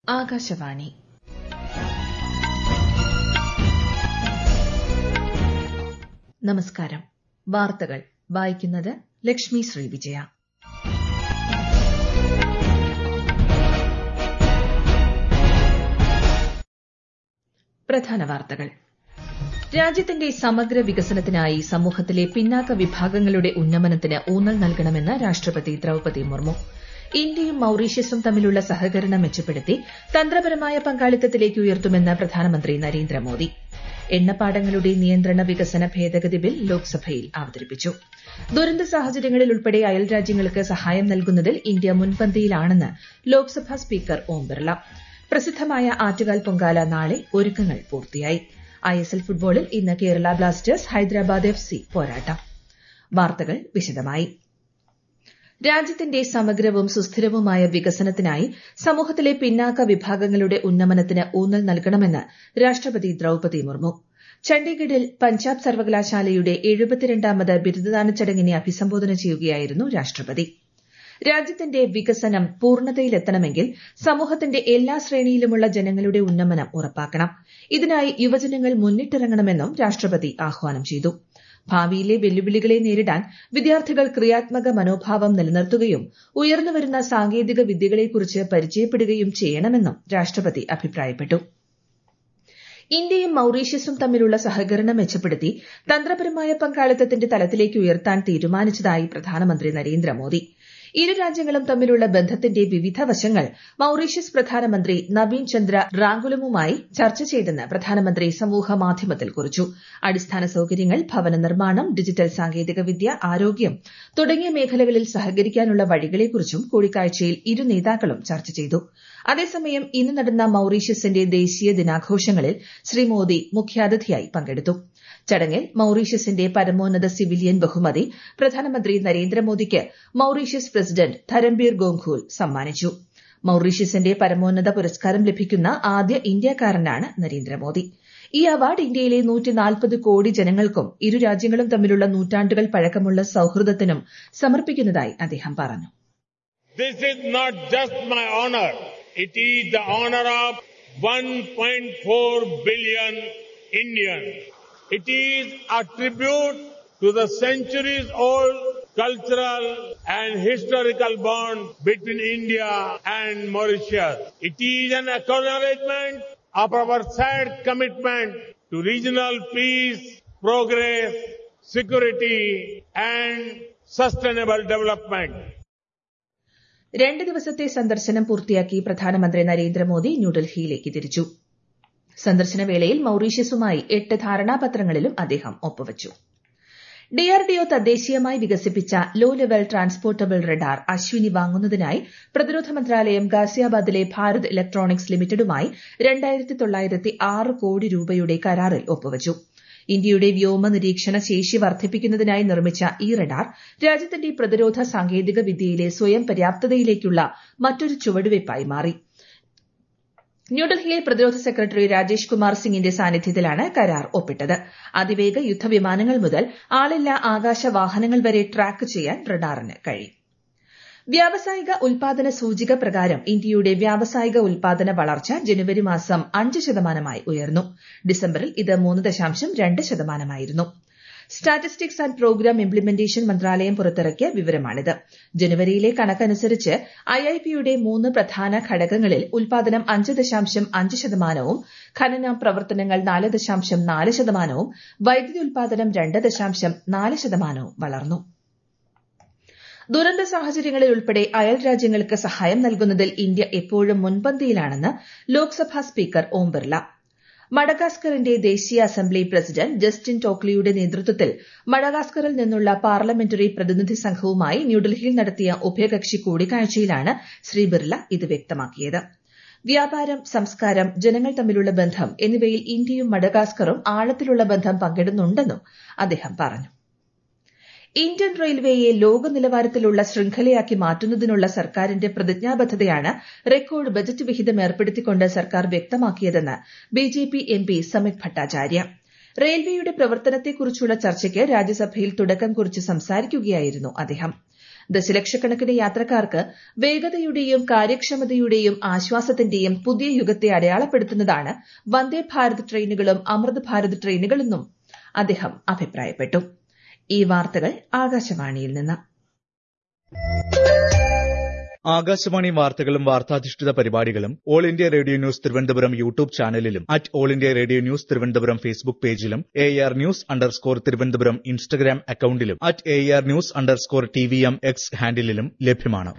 ആകാശവാണി നമസ്കാരം വാർത്തകൾ വായിക്കുന്നത് ലക്ഷ്മി ശ്രീ വിജയ പ്രധാന വാർത്തകൾ രാജ്യത്തിന്റെ സമഗ്ര വികസനത്തിനായി സമൂഹത്തിലെ പിന്നാക്ക വിഭാഗങ്ങളുടെ ഉന്നമനത്തിന് ഊന്നൽ നൽകണമെന്ന് രാഷ്ട്രപതി ദ്രൌപതി മുർമു ഇന്ത്യയും മൌറീഷ്യസും തമ്മിലുള്ള സഹകരണം മെച്ചപ്പെടുത്തി തന്ത്രപരമായ പങ്കാളിത്തത്തിലേക്ക് ഉയർത്തുമെന്ന് പ്രധാനമന്ത്രി നരേന്ദ്രമോദി എണ്ണപ്പാടങ്ങളുടെ നിയന്ത്രണ വികസന ഭേദഗതി ബിൽ ലോക്സഭയിൽ അവതരിപ്പിച്ചു ദുരന്ത സാഹചര്യങ്ങളിൽ ഉൾപ്പെടെ അയൽരാജ്യങ്ങൾക്ക് സഹായം നൽകുന്നതിൽ ഇന്ത്യ മുൻപന്തിയിലാണെന്ന് ലോക്സഭാ സ്പീക്കർ ഓം ബിർള പ്രസിദ്ധമായ ആറ്റുകാൽ പൊങ്കാല നാളെ ഒരുക്കങ്ങൾ പൂർത്തിയായി ഐഎസ്എൽ ഫുട്ബോളിൽ ഇന്ന് Kerala Blasters Hyderabad F C പോരാട്ടം വാർത്തകൾ വിശദമായി രാജ്യത്തിന്റെ സമഗ്രവും സുസ്ഥിരവുമായ വികസനത്തിനായി സമൂഹത്തിലെ പിന്നാക്ക വിഭാഗങ്ങളുടെ ഉന്നമനത്തിന് ഊന്നൽ നൽകണമെന്ന് രാഷ്ട്രപതി ദ്രൌപതി മുർമു ചണ്ഡീഗഡിൽ പഞ്ചാബ് സർവകലാശാലയുടെ എഴുപത്തിരണ്ടാമത് ബിരുദദാന ചടങ്ങിനെ അഭിസംബോധന ചെയ്യുകയായിരുന്നു രാഷ്ട്രപതി രാജ്യത്തിന്റെ വികസനം പൂർണ്ണതയിലെത്തണമെങ്കിൽ സമൂഹത്തിന്റെ എല്ലാ ശ്രേണിയിലുമുള്ള ജനങ്ങളുടെ ഉന്നമനം ഉറപ്പാക്കണം ഇതിനായി യുവജനങ്ങൾ മുന്നിട്ടിറങ്ങണമെന്നും രാഷ്ട്രപതി ആഹ്വാനം ചെയ്തു ഭാവിയിലെ വെല്ലുവിളികളെ നേരിടാൻ വിദ്യാർത്ഥികൾ ക്രിയാത്മക മനോഭാവം നിലനിർത്തുകയും ഉയർന്നുവരുന്ന സാങ്കേതിക വിദ്യകളെക്കുറിച്ച് പരിചയപ്പെടുകയും ചെയ്യണമെന്നും രാഷ്ട്രപതി അഭിപ്രായപ്പെട്ടു ഇന്ത്യയും മൌറീഷ്യസും തമ്മിലുള്ള സഹകരണം മെച്ചപ്പെടുത്തി തന്ത്രപരമായ പങ്കാളിത്തത്തിന്റെ തലത്തിലേക്ക് ഉയർത്താൻ തീരുമാനിച്ചതായി പ്രധാനമന്ത്രി നരേന്ദ്രമോദി ഇരു രാജ്യങ്ങളും തമ്മിലുള്ള ബന്ധത്തിന്റെ വിവിധ വശങ്ങൾ മൌറീഷ്യസ് പ്രധാനമന്ത്രി നവീൻ ചന്ദ്ര റാങ്കുലമുമായി ചർച്ച ചെയ്തെന്ന് പ്രധാനമന്ത്രി സമൂഹ മാധ്യമത്തിൽ കുറിച്ചു അടിസ്ഥാന സൌകര്യങ്ങൾ ഭവന നിർമ്മാണം ഡിജിറ്റൽ സാങ്കേതികവിദ്യ ആരോഗ്യം തുടങ്ങിയ മേഖലകളിൽ സഹകരിക്കാനുള്ള വഴികളെക്കുറിച്ചും കൂടിക്കാഴ്ചയിൽ ഇരു നേതാക്കളും ചർച്ച ചെയ്തു അതേസമയം ഇന്ന് നടന്ന മൌറീഷ്യസിന്റെ ദേശീയ ദിനാഘോഷങ്ങളിൽ ശ്രീ മോദി മുഖ്യാതിഥിയായി പങ്കെടുത്തു ചടങ്ങിൽ മൌറീഷ്യസിന്റെ പരമോന്നത സിവിലിയൻ ബഹുമതി പ്രധാനമന്ത്രി നരേന്ദ്രമോദിക്ക് മൌറീഷ്യസ് പ്രസിഡന്റ് ധരംബീർ ഗോങ്ഖൂൽ സമ്മാനിച്ചു മൌറീഷ്യസിന്റെ പരമോന്നത പുരസ്കാരം ലഭിക്കുന്ന ആദ്യ ഇന്ത്യക്കാരനാണ് നരേന്ദ്രമോദി ഈ അവാർഡ് ഇന്ത്യയിലെ കോടി ജനങ്ങൾക്കും ഇരു രാജ്യങ്ങളും തമ്മിലുള്ള നൂറ്റാണ്ടുകൾ പഴക്കമുള്ള സൌഹൃദത്തിനും സമർപ്പിക്കുന്നതായി അദ്ദേഹം പറഞ്ഞു This is not just my honor. It is the honor of 1.4 billion Indians. It is a tribute to the centuries old cultural and historical bond between India and Mauritius. It is an acknowledgement of our sad commitment to regional peace, progress, security and sustainable development. രണ്ട് ദിവസത്തെ സന്ദർശനം പൂർത്തിയാക്കി പ്രധാനമന്ത്രി നരേന്ദ്രമോദി ന്യൂഡൽഹിയിലേക്ക് തിരിച്ചു സന്ദർശന വേളയിൽ മൌറീഷ്യസുമായി എട്ട് ധാരണാപത്രങ്ങളിലും അദ്ദേഹം ഒപ്പുവച്ചു ഡിആർഡിഒ തദ്ദേശീയമായി വികസിപ്പിച്ച low level transportable radar Ashwini വാങ്ങുന്നതിനായി പ്രതിരോധ മന്ത്രാലയം ഗാസിയാബാദിലെ ഭാരത് ഇലക്ട്രോണിക്സ് ലിമിറ്റഡുമായി രണ്ടായിരത്തി തൊള്ളായിരത്തി ആറ് കോടി രൂപയുടെ കരാറിൽ ഒപ്പുവച്ചു ഇന്ത്യയുടെ വ്യോമ നിരീക്ഷണ ശേഷി വർദ്ധിപ്പിക്കുന്നതിനായി നിർമ്മിച്ച ഈ റഡാർ രാജ്യത്തിന്റെ പ്രതിരോധ സാങ്കേതിക വിദ്യയിലെ സ്വയം പര്യാപ്തതയിലേക്കുള്ള മറ്റൊരു ചുവടുവയ്പായി മാറി ന്യൂഡൽഹിയിൽ പ്രതിരോധ സെക്രട്ടറി രാജേഷ് കുമാർ സിംഗിന്റെ സാന്നിധ്യത്തിലാണ് കരാർ ഒപ്പിട്ടത് അതിവേഗ യുദ്ധവിമാനങ്ങൾ മുതൽ ആളില്ലാ ആകാശ വാഹനങ്ങൾ വരെ ട്രാക്ക് ചെയ്യാൻ റഡാറിന് കഴിയും വ്യാവസായിക ഉൽപാദന സൂചിക പ്രകാരം ഇന്ത്യയുടെ വ്യാവസായിക ഉൽപാദന വളർച്ച ജനുവരി മാസം അഞ്ച് ശതമാനമായി ഉയർന്നു ഡിസംബറിൽ ഇത് മൂന്ന് ദശാംശം രണ്ട് ശതമാനമായിരുന്നു സ്റ്റാറ്റിസ്റ്റിക്സ് ആൻഡ് പ്രോഗ്രാം ഇംപ്ലിമെന്റേഷൻ മന്ത്രാലയം പുറത്തിറക്കിയ വിവരമാണിത് ജനുവരിയിലെ കണക്കനുസരിച്ച് ഐഐപിയുടെ മൂന്ന് പ്രധാന ഘടകങ്ങളിൽ ഉൽപാദനം അഞ്ച് ദശാംശം അഞ്ച് ശതമാനവും ഖനന പ്രവർത്തനങ്ങൾ നാല് ദശാംശം നാല് ശതമാനവും വൈദ്യുതി ഉൽപാദനം രണ്ട് ദശാംശം നാല് ശതമാനവും വളർന്നു ദുരന്ത സാഹചര്യങ്ങളിൽ ഉൾപ്പെടെ അയൽ രാജ്യങ്ങൾക്ക് സഹായം നൽകുന്നതിൽ ഇന്ത്യ എപ്പോഴും മുൻപന്തിയിലാണെന്ന് ലോക്സഭാ സ്പീക്കർ ഓം ബിർള മഡഗാസ്കറിന്റെ ദേശീയ അസംബ്ലി പ്രസിഡന്റ് ജസ്റ്റിൻ ടോക്ലിയുടെ നേതൃത്വത്തിൽ മഡഗാസ്കറിൽ നിന്നുള്ള പാർലമെന്ററി പ്രതിനിധി സംഘവുമായി ന്യൂഡൽഹിയിൽ നടത്തിയ ഉഭയകക്ഷി കൂടിക്കാഴ്ചയിലാണ് ശ്രീ ബിർള ഇത് വ്യക്തമാക്കിയത് വ്യാപാരം സംസ്കാരം ജനങ്ങൾ തമ്മിലുള്ള ബന്ധം എന്നിവയിൽ ഇന്ത്യയും മഡഗാസ്കറും ആഴത്തിലുള്ള ബന്ധം പങ്കിടുന്നുണ്ടെന്നും അദ്ദേഹം പറഞ്ഞു ഇന്ത്യൻ റെയിൽവേയെ ലോക നിലവാരത്തിലുള്ള ശൃംഖലയാക്കി മാറ്റുന്നതിനുള്ള സർക്കാരിന്റെ പ്രതിജ്ഞാബദ്ധതയാണ് റെക്കോർഡ് ബജറ്റ് വിഹിതം ഏർപ്പെടുത്തിക്കൊണ്ട് സർക്കാർ വ്യക്തമാക്കിയതെന്ന് ബിജെപി എംപി സമിത് ഭട്ടാചാര്യ റെയിൽവേയുടെ പ്രവർത്തനത്തെക്കുറിച്ചുള്ള ചർച്ചയ്ക്ക് രാജ്യസഭയിൽ തുടക്കം കുറിച്ച് സംസാരിക്കുകയായിരുന്നു അദ്ദേഹം ദശലക്ഷക്കണക്കിന് യാത്രക്കാർക്ക് വേഗതയുടെയും കാര്യക്ഷമതയുടെയും ആശ്വാസത്തിന്റെയും പുതിയ യുഗത്തെ അടയാളപ്പെടുത്തുന്നതാണ് വന്ദേ ഭാരത് ട്രെയിനുകളും അമൃത് ഭാരത് ട്രെയിനുകളെന്നും അദ്ദേഹം അഭിപ്രായപ്പെട്ടു ഈ വാർത്തകൾ ആകാശവാണിയിൽ നിന്ന് ആകാശവാണി വാർത്തകളും വാർത്താധിഷ്ഠിത പരിപാടികളും all India radio news Thiruvananthapuram YouTube ചാനലിലും at all India radio news Thiruvananthapuram Facebook പേജിലും A R news underscore Thiruvananthapuram Instagram അക്കൌണ്ടിലും at A R news underscore T V M X ഹാൻഡിലും ലഭ്യമാണ്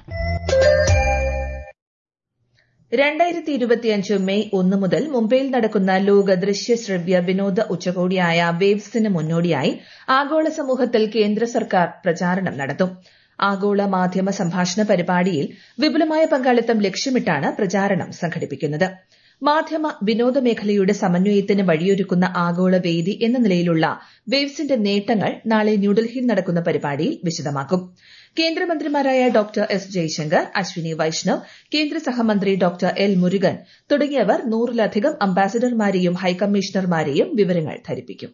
രണ്ടായിരത്തി ഇരുപത്തിയഞ്ച് മെയ് ഒന്ന് മുതൽ മുംബൈയിൽ നടക്കുന്ന ലോക ദൃശ്യ ശ്രവ്യ വിനോദ ഉച്ചകോടിയായ വേവ്സിന് മുന്നോടിയായി ആഗോള സമൂഹത്തിൽ കേന്ദ്ര സർക്കാർ പ്രചാരണം നടത്തും ആഗോള മാധ്യമ സംഭാഷണ പരിപാടിയിൽ വിപുലമായ പങ്കാളിത്തം ലക്ഷ്യമിട്ടാണ് പ്രചാരണം സംഘടിപ്പിക്കുന്നത് മാധ്യമ വിനോദ മേഖലയുടെ സമന്വയത്തിന് വഴിയൊരുക്കുന്ന ആഗോള വേദി എന്ന നിലയിലുള്ള വേവ്സിന്റെ നേട്ടങ്ങൾ നാളെ ന്യൂഡൽഹിയിൽ നടക്കുന്ന പരിപാടിയിൽ വിശദമാക്കും കേന്ദ്രമന്ത്രിമാരായ ഡോക്ടർ എസ് ജയശങ്കർ അശ്വിനി വൈഷ്ണവ് കേന്ദ്ര സഹമന്ത്രി ഡോക്ടർ എൽ മുരുകൻ തുടങ്ങിയവർ നൂറിലധികം അംബാസഡർമാരെയും ഹൈക്കമ്മീഷണർമാരെയും വിവരങ്ങൾ ധരിപ്പിക്കും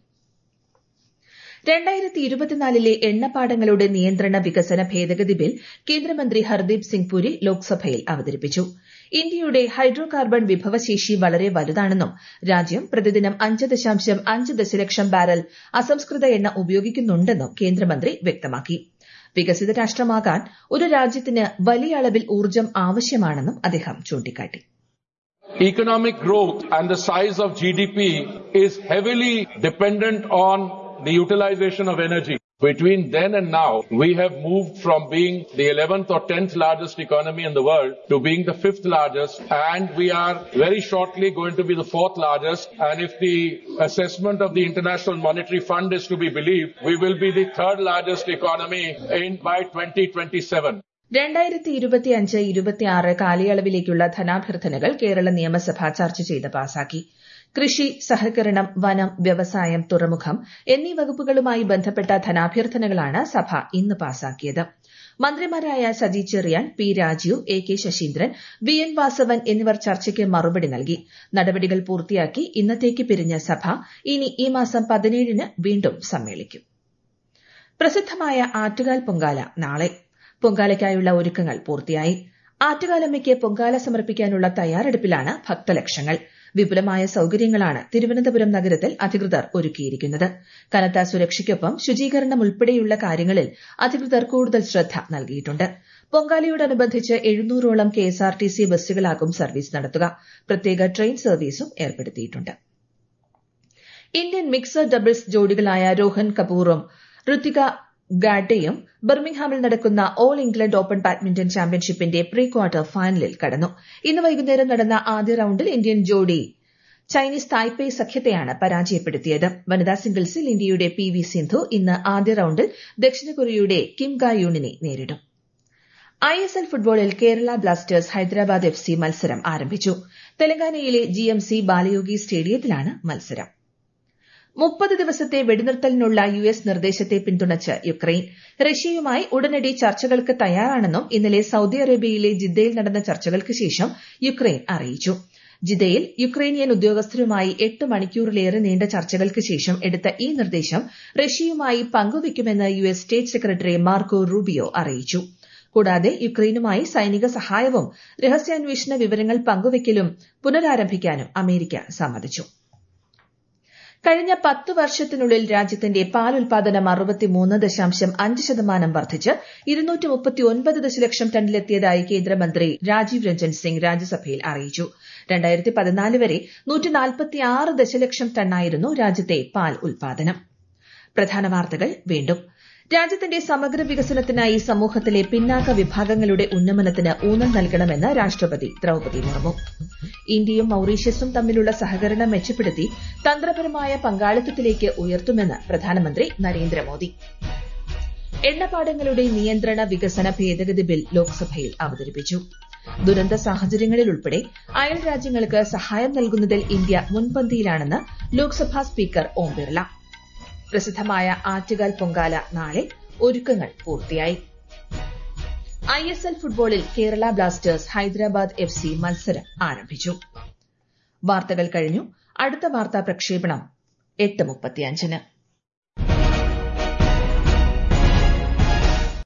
രണ്ടായിരത്തി ഇരുപത്തിനാലിലെ എണ്ണപ്പാടങ്ങളുടെ നിയന്ത്രണ വികസന ഭേദഗതി ബിൽ കേന്ദ്രമന്ത്രി ഹർദീപ് സിംഗ് പുരി ലോക്സഭയിൽ അവതരിപ്പിച്ചു ഇന്ത്യയുടെ ഹൈഡ്രോ കാർബൺ വിഭവശേഷി വളരെ വലുതാണെന്നും രാജ്യം പ്രതിദിനം അഞ്ച് ദശാംശം അഞ്ച് ദശലക്ഷം ബാരൽ അസംസ്കൃത എണ്ണ ഉപയോഗിക്കുന്നുണ്ടെന്നും കേന്ദ്രമന്ത്രി വ്യക്തമാക്കി വികസിത രാഷ്ട്രമാകാൻ ഒരു രാജ്യത്തിന് വലിയ അളവിൽ ഊർജ്ജം ആവശ്യമാണെന്നും അദ്ദേഹം ചൂണ്ടിക്കാട്ടി Economic growth and the size of GDP is heavily dependent on the utilization of energy. Between then and now, we have moved from being the 11th or 10th largest economy in the world to being the fifth largest, and we are very shortly going to be the fourth largest. And if the assessment of the International Monetary Fund is to be believed, we will be the third largest economy in by 2027. രണ്ടായിരത്തി ഇരുപത്തിയഞ്ച് ഇരുപത്തിയാറ് കാലയളവിലേക്കുള്ള ധനാഭ്യർത്ഥനകൾ കേരള നിയമസഭ ചർച്ച ചെയ്ത് പാസാക്കി കൃഷി സഹകരണം വനം വ്യവസായം തുറമുഖം എന്നീ വകുപ്പുകളുമായി ബന്ധപ്പെട്ട ധനാഭ്യർത്ഥനകളാണ് സഭ ഇന്ന് പാസാക്കിയത് മന്ത്രിമാരായ Saji Cherian P Rajeev A K Saseendran V N Vasavan എന്നിവർ ചർച്ചയ്ക്ക് മറുപടി നൽകി നടപടികൾ പൂർത്തിയാക്കി ഇന്നത്തേക്ക് പിരിഞ്ഞ സഭ ഇനി ഈ മാസം പതിനേഴിന് വീണ്ടും സമ്മേളിക്കും പ്രസിദ്ധമായ ആറ്റുകാൽ പൊങ്കാല നാളെ പൊങ്കാലയ്ക്കായുള്ള ഒരുക്കങ്ങൾ പൂർത്തിയായി ആറ്റുകാലമ്മയ്ക്ക് പൊങ്കാല സമർപ്പിക്കാനുള്ള തയ്യാറെടുപ്പിലാണ് ഭക്തലക്ഷങ്ങൾ വിപുലമായ സൌകര്യങ്ങളാണ് തിരുവനന്തപുരം നഗരത്തിൽ അധികൃതർ ഒരുക്കിയിരിക്കുന്നത് കനത്ത സുരക്ഷയ്ക്കൊപ്പം ശുചീകരണം ഉൾപ്പെടെയുള്ള കാര്യങ്ങളിൽ അധികൃതർ കൂടുതൽ ശ്രദ്ധ നൽകിയിട്ടുണ്ട് പൊങ്കാലയോടനുബന്ധിച്ച് എഴുന്നൂറോളം കെഎസ്ആർടിസി ബസ്സുകളാകും സർവീസ് നടത്തുക പ്രത്യേക ട്രെയിൻ സർവീസും ഏർപ്പെടുത്തിയിട്ടുണ്ട് ഇന്ത്യൻ മിക്സഡ് ഡബിൾസ് ജോഡികളായ രോഹൻ കപൂറും ഋതിക ഗാഡയും ബർമിംഗ്ഹാമിൽ നടക്കുന്ന ഓൾ ഇംഗ്ലണ്ട് ഓപ്പൺ ബാഡ്മിന്റൺ ചാമ്പ്യൻഷിപ്പിന്റെ പ്രീ ക്വാർട്ടർ ഫൈനലിൽ കടന്നു ഇന്ന് വൈകുന്നേരം നടന്ന ആദ്യ റൌണ്ടിൽ ഇന്ത്യൻ ജോഡി ചൈനീസ് തായ്പേയ് സഖ്യത്തെയാണ് പരാജയപ്പെടുത്തിയത് വനിതാ സിംഗിൾസിൽ ഇന്ത്യയുടെ പി വി സിന്ധു ഇന്ന് ആദ്യ റൌണ്ടിൽ ദക്ഷിണ കൊറിയയുടെ കിം ഗായൂണിനെ നേരിടും ഐ എസ് എൽ ഫുട്ബോളിൽ Kerala Blasters Hyderabad F C മത്സരം ആരംഭിച്ചു തെലങ്കാനയിലെ ജി എം സി ബാലയോഗി സ്റ്റേഡിയത്തിലാണ് മത്സരം മുപ്പത് ദിവസത്തെ വെടിനിർത്തലിനുള്ള യു എസ് നിർദ്ദേശത്തെ പിന്തുണച്ച് യുക്രൈൻ റഷ്യയുമായി ഉടനടി ചർച്ചകൾക്ക് തയ്യാറാണെന്നും ഇന്നലെ സൌദി അറേബ്യയിലെ ജിദ്ദയിൽ നടന്ന ചർച്ചകൾക്ക് ശേഷം യുക്രൈൻ അറിയിച്ചു ജിദ്ദയിൽ യുക്രൈനിയൻ ഉദ്യോഗസ്ഥരുമായി എട്ട് മണിക്കൂറിലേറെ നീണ്ട ചർച്ചകൾക്ക് ശേഷം എടുത്ത ഈ നിർദ്ദേശം റഷ്യയുമായി പങ്കുവയ്ക്കുമെന്ന് U S state secretary Marco Rubio അറിയിച്ചു കൂടാതെ യുക്രൈനുമായി സൈനിക സഹായവും രഹസ്യാന്വേഷണ വിവരങ്ങൾ പങ്കുവയ്ക്കലും പുനരാരംഭിക്കാനും അമേരിക്ക സമ്മതിച്ചു കഴിഞ്ഞ പത്ത് വർഷത്തിനുള്ളിൽ രാജ്യത്തിന്റെ പാൽ ഉൽപാദനം അറുപത്തിമൂന്ന് ദശാംശം അഞ്ച് ശതമാനം വർദ്ധിച്ച് ഇരുന്നൂറ്റി മുപ്പത്തിയൊൻപത് ദശലക്ഷം ടണ്ണിലെത്തിയതായി കേന്ദ്രമന്ത്രി രാജീവ് രഞ്ജൻ സിംഗ് രാജ്യസഭയിൽ അറിയിച്ചു രണ്ടായിരത്തി പതിനാല് വരെ നൂറ്റി നാൽപ്പത്തിയാറ് ദശലക്ഷം ടണ്ണായിരുന്നു രാജ്യത്തെ പാൽ ഉൽപാദനം പ്രധാന വാർത്തകൾ വീണ്ടും രാജ്യത്തിന്റെ സമഗ്ര വികസനത്തിനായി സമൂഹത്തിലെ പിന്നാക്ക വിഭാഗങ്ങളുടെ ഉന്നമനത്തിന് ഊന്നൽ നൽകണമെന്ന് രാഷ്ട്രപതി ദ്രൌപതി മുർമു ഇന്ത്യയും മൌറീഷ്യസും തമ്മിലുള്ള സഹകരണം മെച്ചപ്പെടുത്തി തന്ത്രപരമായ പങ്കാളിത്തത്തിലേക്ക് ഉയർത്തുമെന്ന് പ്രധാനമന്ത്രി നരേന്ദ്രമോദി എണ്ണപ്പാടങ്ങളുടെ നിയന്ത്രണ വികസന ഭേദഗതി ബിൽ ലോക്സഭയിൽ അവതരിപ്പിച്ചു ദുരന്ത സാഹചര്യങ്ങളിൽ ഉൾപ്പെടെ അയൽ രാജ്യങ്ങൾക്ക് സഹായം നൽകുന്നതിൽ ഇന്ത്യ മുൻപന്തിയിലാണെന്ന് ലോക്സഭാ സ്പീക്കർ ഓം ബിർള പ്രസിദ്ധമായ ആറ്റുകാൽ പൊങ്കാല നാളെ ഒരുക്കങ്ങൾ പൂർത്തിയായി ഐ എസ് എൽ ഫുട്ബോളിൽ Kerala Blasters Hyderabad F C മത്സരം ആരംഭിച്ചു വാർത്തകൾ കഴിഞ്ഞു അടുത്ത വാർത്താ പ്രക്ഷേപണം എട്ട് മുപ്പത്തിയഞ്ചിന്